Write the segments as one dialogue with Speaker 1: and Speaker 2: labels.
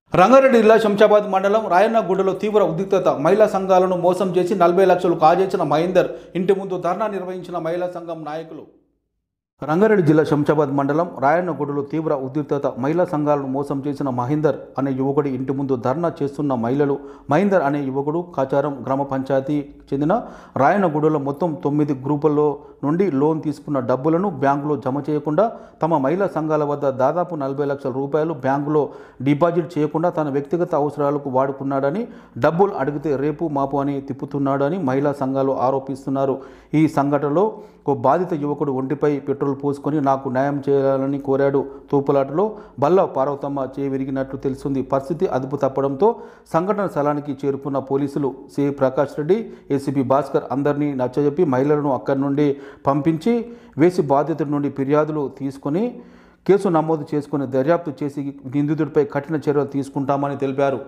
Speaker 1: రంగారెడ్డి జిల్లా శంషాబాద్ మండలం రాయన్నగూడలో తీవ్ర ఉద్రిక్తత మహిళా సంఘాలను మోసం చేసి నలభై లక్షలు కాజేసిన మహేందర్ ఇంటి ముందు ధర్నా నిర్వహించిన మహిళా సంఘం నాయకులు రంగారెడ్డి జిల్లా శంషాబాద్ మండలం రాయన్నగూడలో తీవ్ర ఉద్రిక్తత మహిళా సంఘాలను మోసం చేసిన మహేందర్ అనే యువకుడి ఇంటి ముందు ధర్నా చేస్తున్న మహిళలు మహేందర్ అనే యువకుడు కాచారం గ్రామ పంచాయతీ చెందిన రాయన్నగూడలో మొత్తం తొమ్మిది గ్రూపుల్లో నుండి లోన్ తీసుకున్న డబ్బులను బ్యాంకులో జమ చేయకుండా తమ మహిళా సంఘాల వద్ద దాదాపు నలభై లక్షల రూపాయలు బ్యాంకులో డిపాజిట్ చేయకుండా తన వ్యక్తిగత అవసరాలకు వాడుకున్నాడని డబ్బులు అడిగితే రేపు మాపు అని తిప్పుతున్నాడని మహిళా సంఘాలు ఆరోపిస్తున్నారు ఈ సంఘటనలో ఓ బాధిత యువకుడు ఒంటిపై పెట్రోల్ పోసుకొని నాకు న్యాయం చేయాలని కోరాడు తూపులాటలో బల్ల పార్వతమ్మ చేయి విరిగినట్లు తెలుస్తుంది పరిస్థితి అదుపు తప్పడంతో సంఘటన స్థలానికి చేరుకున్న పోలీసులు సి ప్రకాష్ రెడ్డి ఏసీపీ భాస్కర్ అందరినీ నచ్చజెప్పి మహిళలను అక్కడి నుండి పంపించి వేసి బాధితుడి నుండి ఫిర్యాదులు తీసుకొని కేసు నమోదు చేసుకుని దర్యాప్తు చేసి నిందితుడిపై కఠిన చర్యలు తీసుకుంటామని తెలిపారు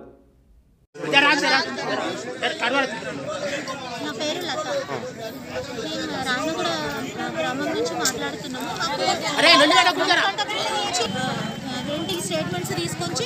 Speaker 2: నా పేరు లత నేను రాయనగూడ గ్రామం నుంచి మాట్లాడుతున్నాము మాకు రెంటి స్టేట్మెంట్స్ తీసుకొచ్చి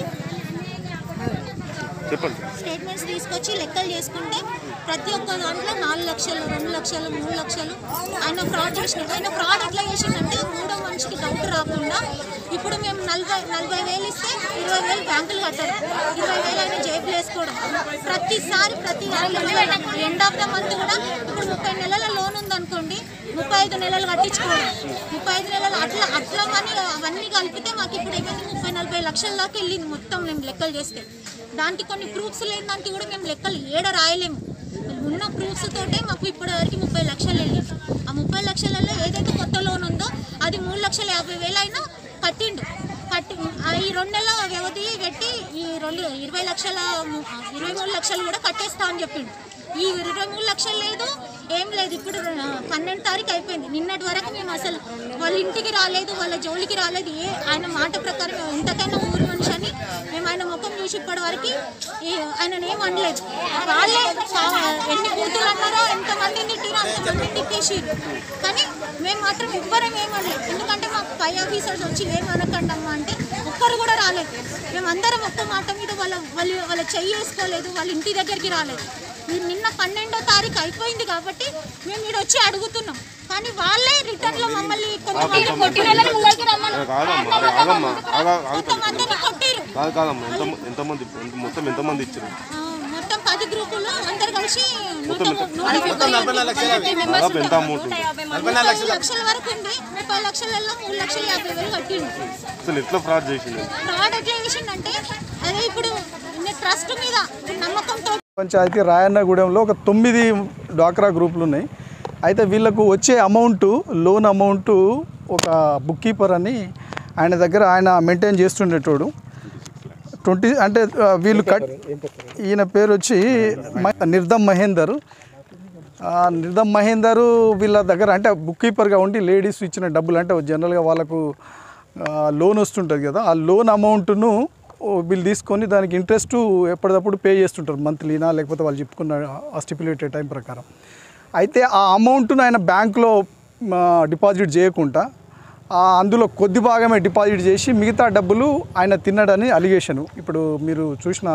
Speaker 3: చెప్పండి
Speaker 2: స్టేట్మెంట్స్ తీసుకొచ్చి లెక్కలు చేసుకుంటే ప్రతి ఒక్క దాంట్లో నాలుగు లక్షలు రెండు లక్షలు మూడు లక్షలు ఆయన ఫ్రాడ్ చేసినాడు ఆయన ఫ్రాడ్ ఎట్లా చేసిండంటే మూడో మనిషికి డౌట్ రాకుండా ఇప్పుడు మేము నలభై నలభై వేలు ఇస్తే ఇరవై వేలు బ్యాంకులు కట్టారు ఇరవై వేలు ఆయన జేబులు వేసుకోవడం ప్రతిసారి ప్రతి ఎండ్ ఆఫ్ ద మంత్ కూడా ఇప్పుడు ముప్పై నెలల లోన్ ఉందనుకోండి ముప్పై ఐదు నెలలు కట్టించుకోవడం ముప్పై ఐదు నెలలు అట్లా అట్లా మనీ అవన్నీ కలిపితే మాకు ఇప్పుడు ఏమైంది ముప్పై నలభై లక్షల దాకా వెళ్ళింది మొత్తం మేము లెక్కలు చేస్తే దానికి కొన్ని ప్రూఫ్స్ లేని దానికి కూడా మేము లెక్కలు ఏడ రాయలేము ఉన్న ప్రూఫ్స్ తోటే మాకు ఇప్పటి వరకు ముప్పై లక్షలు వెళ్ళింది ఆ ముప్పై లక్షలలో ఏదైతే కొత్త లోన్ ఉందో అది మూడు లక్షల యాభై వేలు అయినా కట్టిండు కట్టి ఆ ఈ రెండు నెలల వ్యవధి పెట్టి ఈ రెండు ఇరవై లక్షల ము- ఇరవై మూడు లక్షలు కూడా కట్టేస్తా అని చెప్పిండు ఈ ఇరవై మూడు లక్షలు లేదు ఏం లేదు ఇప్పుడు ఆ, పన్నెండు తారీఖు అయిపోయింది నిన్నటి వరకు మేము అసలు వాళ్ళ ఇంటికి రాలేదు వాళ్ళ జోలికి రాలేదు ఏ ఆయన మాట ప్రకారం ఎంతకైనా ఊరు మనిషి అని మేము ఆయన ముఖం చూసి ఇప్పటి వరకు ఆయన ఏం అనలేదు వాళ్ళే చా- ఎన్ని కూతురు అన్నారో ఎంతమందిని తిట్టిరో అంతమందిని తిట్టేసిర్రు కానీ మేము మాత్రం ఎవ్వరం ఏమనలేదు ఎందుకంటే మాకు పై ఆఫీసర్స్ వచ్చి ఏం అనకండమ్మా అంటే ఒక్కరు కూడా రాలేదు మేమందరం ఒక్క మాట మీద వాళ్ళ వాళ్ళు వాళ్ళ చెయ్యి వేసుకోలేదు వాళ్ళ ఇంటి దగ్గరికి రాలేదు ఈ నిన్న పన్నెండో తారీఖు అయిపోయింది కాబట్టి మేము మీరు వచ్చి అడుగుతున్నాం కానీ వాళ్ళే రిటర్న్ లో మమ్మల్ని కొంతమంది కొట్టిన వాళ్ళని ముంగలికి రమ్మని
Speaker 3: కాదమ్మా అరే ఆగమ్మా ఆగా ఆగుతుంది
Speaker 2: కొంతమందిని కొట్టిరు
Speaker 3: కాదు కాదమ్మా ఎంత ఎంతమంది ఎంత- మొత్తం ఎంతమంది ఇచ్చారు
Speaker 2: ఆ, మొత్తం పది గ్రూపులు అందరు కలిసి నూట
Speaker 3: మొత్తం
Speaker 2: ము- నూట ముప్పై members
Speaker 3: దాదాపు ఎంత
Speaker 2: ఉంటారు.
Speaker 3: అమౌంట్ ఉంది
Speaker 2: ముప్పై లక్షల వరకు ఉంది ముప్పై లక్షలలో మూడు లక్షల యాభై వేలు కట్టిండు
Speaker 3: అసలు ఎట్లా ఫ్రాడ్ చేసింది
Speaker 2: ఫ్రాడ్ ఎట్లా చేసిండంటే అదే ఇప్పుడు ట్రస్ట్ మీద నమ్మకంతో
Speaker 4: పంచాయతీ రాయన్నగూడెంలో ఒక తొమ్మిది డ్వాక్రా గ్రూపులు ఉన్నాయి అయితే వీళ్ళకు వచ్చే అమౌంట్ లోన్ అమౌంట్ ఒక బుక్ కీపర్ అని ఆయన దగ్గర ఆయన మెయింటైన్ చేస్తుండేటోడు ట్వంటీ అంటే ఆ, వీళ్ళు కట్ ఈయన పేరు వచ్చి మ- నిర్దమ్ మహేందర్ ఆ, నిర్దమ్ మహేందర్ వీళ్ళ దగ్గర అంటే బుక్ కీపర్గా ఉండి లేడీస్ ఇచ్చిన డబ్బులు అంటే జనరల్గా వాళ్ళకు ఆ, లోన్ వస్తుంటుంది కదా ఆ లోన్ అమౌంట్ను వీళ్ళు తీసుకొని దానికి ఇంట్రెస్ట్ ఎప్పటికప్పుడు పే చేస్తుంటారు మంత్లీనా లేకపోతే వాళ్ళు చెప్పుకున్న ఆ స్టిపులేటెడ్ టైం ప్రకారం అయితే ఆ అమౌంట్ను ఆయన బ్యాంకులో డిపాజిట్ చేయకుండా ఆ అందులో కొద్ది భాగమే డిపాజిట్ చేసి మిగతా డబ్బులు ఆయన తిన్నాడని అలిగేషను ఇప్పుడు మీరు చూసిన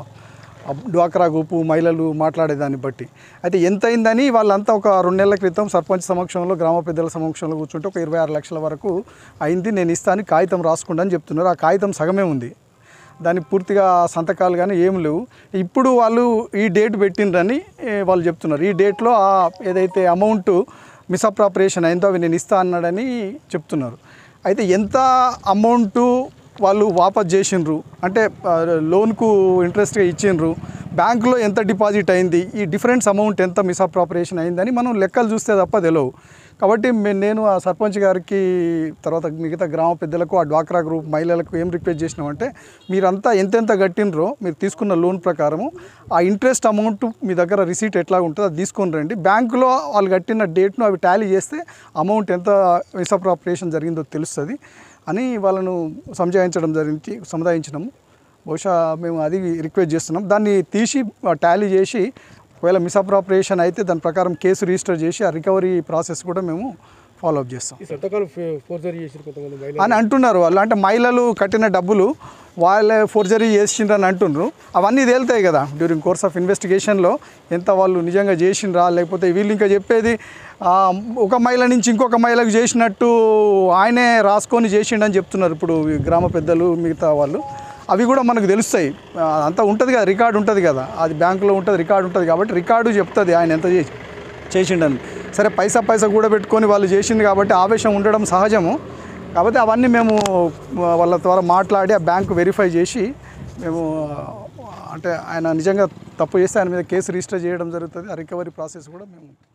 Speaker 4: ఆ డ్వాక్రా గ్రూపు మహిళలు మాట్లాడేదాన్ని బట్టి అయితే ఎంత అయిందని వాళ్ళంతా ఒక రెండు నెలల క్రితం సర్పంచ్ సమక్షంలో గ్రామ పెద్దల సమక్షంలో కూర్చుంటే ఒక ఇరవై ఆరు లక్షల వరకు అయింది నేను ఇస్తాను కాగితం రాసుకుండా అని చెప్తున్నారు ఆ కాగితం సగమే ఉంది దాని పూర్తిగా సంతకాలు కానీ ఏం లేవు ఇప్పుడు వాళ్ళు ఈ డేట్ పెట్టిండ్రని ఏ, వాళ్ళు చెప్తున్నారు ఈ డేట్లో ఆ ఏదైతే అమౌంట్ మిస్అప్రాపరేషన్ అయిందో అవి నేను ఇస్తా అన్నాడని చెప్తున్నారు అయితే ఎంత అమౌంట్ వాళ్ళు వాపస్ చేసిండ్రు అంటే ఆ, లోన్కు ఇంట్రెస్ట్గా ఇచ్చిండ్రు బ్యాంకులో ఎంత డిపాజిట్ అయింది ఈ డిఫరెన్స్ అమౌంట్ ఎంత మిస్అప్రాపరేషన్ అయిందని మనం లెక్కలు చూస్తే తప్ప తెలియవు కాబట్టి మే- నేను ఆ సర్పంచ్ గారికి తర్వాత మిగతా గ్రామ పెద్దలకు ఆ డ్వాక్రా గ్రూప్ మహిళలకు ఏం రిక్వెస్ట్ చేసినామంటే మీరంతా ఎంతెంత కట్టినరో మీరు తీసుకున్న లోన్ ప్రకారము ఆ ఇంట్రెస్ట్ అమౌంట్ మీ దగ్గర రిసీట్ ఎట్లా ఉంటుందో అది తీసుకొని రండి బ్యాంకులో వాళ్ళు కట్టిన డేట్ను అవి టాలీ చేస్తే అమౌంట్ ఎంత మిస్అప్రాపరేషన్ జరిగిందో తెలుస్తుంది అని వాళ్ళను సంజాయించడం జరిగింది సముదాయించినాము బహుశా మేము అది రిక్వెస్ట్ చేస్తున్నాం దాన్ని తీసి టాలీ చేసి ఒకవేళ మిస్అప్రాపరేషన్ అయితే దాని ప్రకారం కేసు రిజిస్టర్ చేసి ఆ రికవరీ ప్రాసెస్ కూడా మేము ఫాలోఅప్ చేస్తాం
Speaker 5: ఈ సంతకాలు ఫోర్జరీ చేసిన కొంతమంది మహిళలు
Speaker 4: అని అంటున్నారు వాళ్ళు అంటే మహిళలు కట్టిన డబ్బులు వాళ్ళే ఫోర్జరీ చేసిండ్రని అంటుండ్రు అవన్నీ తేలుతాయి కదా డ్యూరింగ్ కోర్స్ ఆఫ్ ఇన్వెస్టిగేషన్లో ఎంత వాళ్ళు నిజంగా చేసిండ్రా లేకపోతే వీళ్ళు ఇంకా చెప్పేది ఆ, ఒక మహిళ నుంచి ఇంకొక మహిళకు చేసినట్టు ఆయనే రాసుకొని చేసిండని చెప్తున్నారు ఇప్పుడు ఈ గ్రామ పెద్దలు మిగతా వాళ్ళు అవి కూడా మనకు తెలుస్తాయి ఆ, అంతా ఉంటుంది కదా రికార్డు ఉంటుంది కదా అది బ్యాంకులో ఉంటుంది రికార్డు ఉంటుంది కాబట్టి రికార్డు చెప్తుంది ఆయన ఎంత చేసి చేసిండని సరే పైసా పైసా కూడా పెట్టుకొని వాళ్ళు చేసింది కాబట్టి ఆవేశం ఉండడం సహజము కాబట్టి అవన్నీ మేము ఆ, వాళ్ళ ద్వారా మాట్లాడి ఆ బ్యాంకు వెరిఫై చేసి మేము ఆ, అంటే ఆయన నిజంగా తప్పు చేస్తే ఆయన మీద కేసు రిజిస్టర్ చేయడం జరుగుతుంది ఆ రికవరీ ప్రాసెస్ కూడా మేము